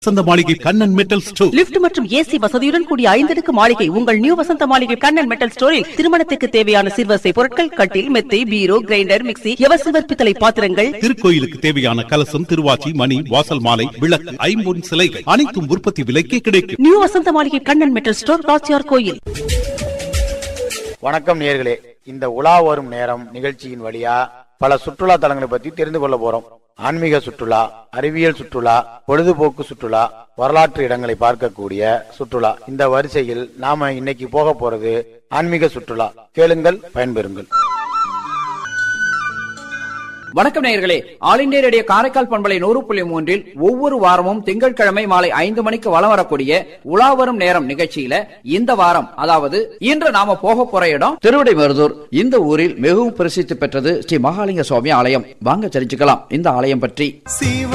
வசந்த Maligai Kannan metal store lift மற்றும் A C வசதியுடன் கூடிய ஐந்தடுக்கு மாளிகை உங்கள் நியூ வசந்த மாளிகை கண்ணன் மெட்டல் ஸ்டோரில் திருமணத்துக்கு தேவையான சிறுவசை பொருட்கள் கட்டில் மெத்தை பீரோ கிரைண்டர் மிக்ஸி எவசிவர் பித்தளை பாத்திரங்கள் திருக்கோயிலுக்கு தேவையான கலசம் திருவாச்சி மணி வாசல் மாலை விளக்கு ஐம்பொன் சிலைகள் அனைத்தும் உற்பத்தி விலைக்கே கிடைக்கும் நியூ வசந்த மாளிகை கண்ணன் மெட்டல் ஸ்டோர் ராச்சியார் கோயில் வணக்கம் நேர்களே இந்த உலா வரும் நேரம் நிகழ்ச்சியின் வழியா பல சுற்றுலா தலங்களை பத்தி தெரிந்து கொள்ள போறோம் ஆன்மீக சுற்றுலா அறிவியல் சுற்றுலா பொழுதுபோக்கு சுற்றுலா வரலாற்று இடங்களை பார்க்கக்கூடிய சுற்றுலா இந்த வரிசையில் நாம இன்னைக்கு போக போறது ஆன்மீக சுற்றுலா கேளுங்கள் பயன்பெறுங்கள் வணக்கம் நேயர்களே ஆல் இண்டியா ரேடியோ காரைக்கால் பண்பலை நூறு புள்ளி மூன்றில் ஒவ்வொரு வாரமும் திங்கட்கிழமை மாலை ஐந்து மணிக்கு வலம் வரக்கூடிய உலா வரும் நேரம் நிகழ்ச்சியில இந்த வாரம் அதாவது இன்று நாம போக போற இடம் திருவிடைமருதூர் இந்த ஊரில் மிகவும் பிரசித்தி பெற்றது ஸ்ரீ மகாலிங்க சுவாமி ஆலயம் வாங்க தெரிஞ்சுக்கலாம் இந்த ஆலயம் பற்றி